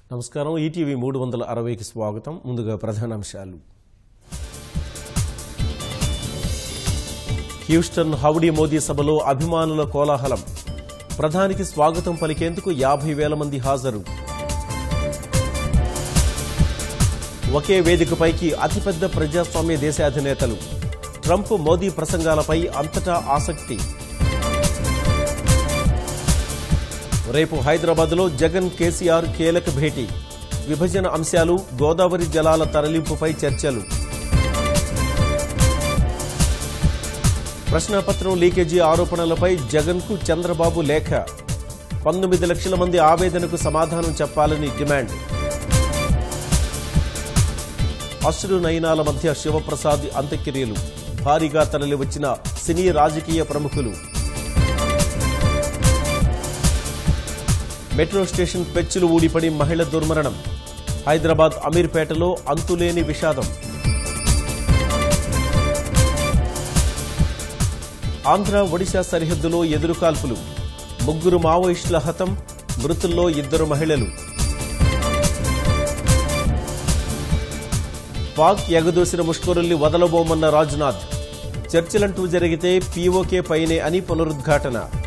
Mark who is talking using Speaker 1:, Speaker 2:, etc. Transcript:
Speaker 1: నమస్కారం ఈటీవీ మూడు వందల అరవైకి స్వాగతం ముందుగా ప్రధానాంశాలు హ్యూస్టన్ హౌడీ మోదీ సభలో అభిమానుల కోలాహలం ప్రధానికి స్వాగతం పలికేందుకు యాభై వేల మంది హాజరు ఒకే వేదికపైకి అతిపెద్ద ప్రజాస్వామ్య దేశాధినేతలు ట్రంప్ మోదీ ప్రసంగాలపై అంతటా ఆసక్తి రేపు హైదరాబాద్లో జగన్ కేసీఆర్ కీలక భేటీ విభజన అంశాలు గోదావరి జలాల తరలింపుపై చర్చలు ప్రశ్నాపత్రం లీకేజీ ఆరోపణలపై జగన్కు చంద్రబాబు లేఖ పంతొమ్మిది లక్షల మంది ఆవేదనకు సమాధానం చెప్పాలని డిమాండ్ అశ్రు నయనాల మధ్య శివప్రసాద్ అంత్యక్రియలు భారీగా తరలివచ్చిన సినీ రాజకీయ ప్రముఖులు మెట్రో స్టేషన్ పెచ్చులు ఊడిపడి మహిళ దుర్మరణం హైదరాబాద్ అమీర్పేటలో అంతులేని విషాదం ఆంధ్ర ఒడిశా సరిహద్దులో ఎదురుకాల్పులు ముగ్గురు మావోయిస్టుల హతం మృతుల్లో ఇద్దరు మహిళలు పాక్ ఎగదోసిన ముష్కరుల్ని వదలబోమన్న రాజ్నాథ్ చర్చలంటూ జరిగితే పీఓకే పైనే అని పునరుద్ఘాటన